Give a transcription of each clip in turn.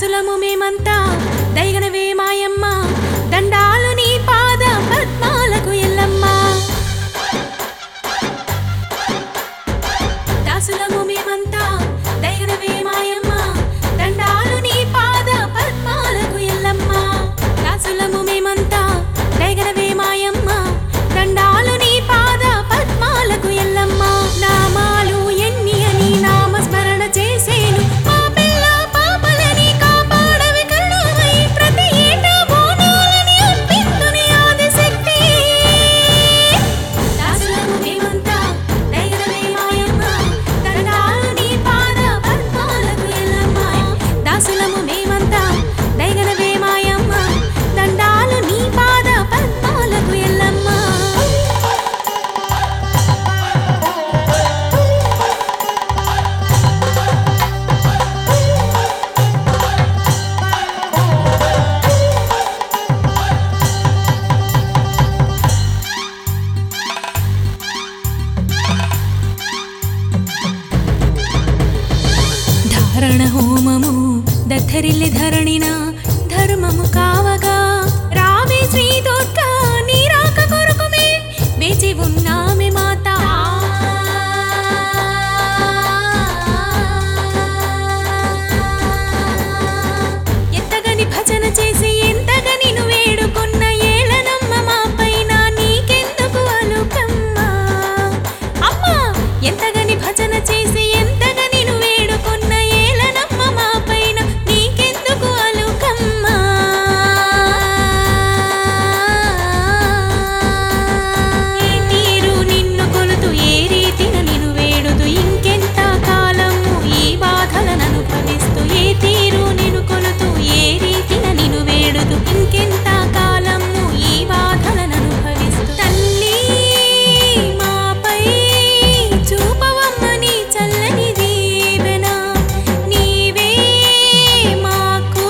దాసులము మేమంతా దైగనవే మాయమ్మ దండాలు నీ పాద పద్మాలకు ఎల్లమ్మ దాసులము మేమంతా దైగనవే మాయమ్మ దండాలు నీ పాద పద్మాలకు ఎల్లమ్మ దాసులము మేమంతా దైగనవే మాయమ్మ దండాలు నీ పాద పద్మాలకు ఎల్లమ్మ నామాలు ఎన్ని అని నామస్మరణ చేసేను మా పిల్ల పాపలని కాపాడవి కరుణామై ప్రతి ఏటా బోనాలని అర్పింతుని ఆదిశక్తి దాసులము మేమంతా దైగనవే మాయమ్మ దండాలు నీ పాద పద్మాలకు ఎల్లమ్మ దాసులము మేమంతా దైగనవే మాయమ్మ దండాలు నీ పాద పద్మాలకు ఎల్లమ్మ ధారణ హోమము దత్తరిల్లి ధరణిన ధర్మము కావగా రావే శ్రీ దుర్గా నీ రాక కొరకుమే వేచి ఉన్నామే మాత ఎంతగని భజన చేసి ఎంతగా నిన్ను వేడుకున్న ఏలనమ్మ మా పైన నీకెందుకు అలుకమ్మా అమ్మా ఎంతగని భజన చేసి ఎంతగా నిన్ను వేడుకున్న ఏలనమ్మ మా పైన నీకెందుకు అలుకమ్మా ఏ తీరు నిన్ను కొలుతూ ఏ రీతిన నిన్ను వేడుదు ఇంకెంత కాలము ఈ బాధలను అనుభవిస్తూ ఏ తీరు నిన్ను కొలుతూ ఏ రీతిన నిన్ను వేడుదు ఇంకెంత కాలము ఈ బాధలను అనుభవిస్తూ తల్లి మాపై చూపవమ్మ నీ చల్లని దీవెన నీవే మాకు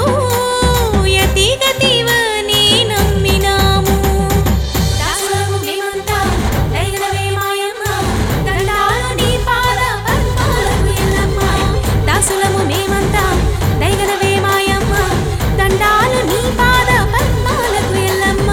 యతిగతివని నమ్మినాము దాసులము మేమంతా దైగనవే మాయమ్మ దండాలు నీ పాద పద్మాలకు ఎల్లమ్మ దాసులము మేమంతా దైగనవే మాయమ్మ దండాలు నీ పాద పద్మాలకు ఎల్లమ్మ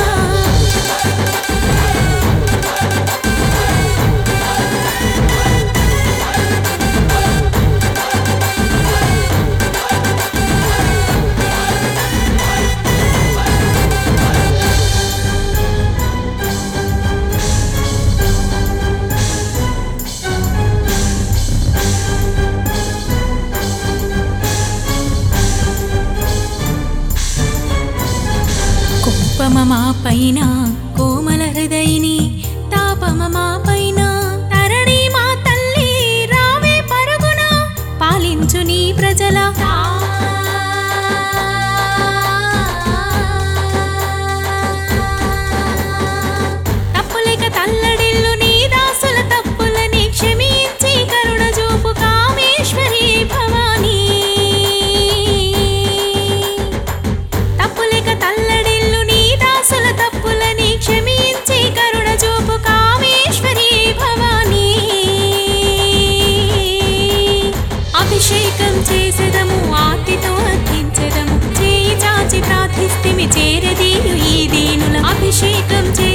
కోపమ మా పైన కోమల హృదయిని తాపమ మా పైన తరణి మా తల్లి రావే పరుగున పాలించు నీ ప్రజల తప్పులేక తల్లడిల్లు నీ దాసుల తప్పులని క్షమించి కరుణ చూపు కామేశ్వరి భవానీ తప్పులేక తల్లడిల్లు నీ దాసుల తప్పులని క్షమించి కరుణ చూపు కామేశ్వరి భవానీ అభిషేకం చేసెదము ఆర్తితో అర్థించెదము చేయి చాచి ప్రార్థిస్తిమి చేరదీయు ఈ దీనుల అభిషేకం చే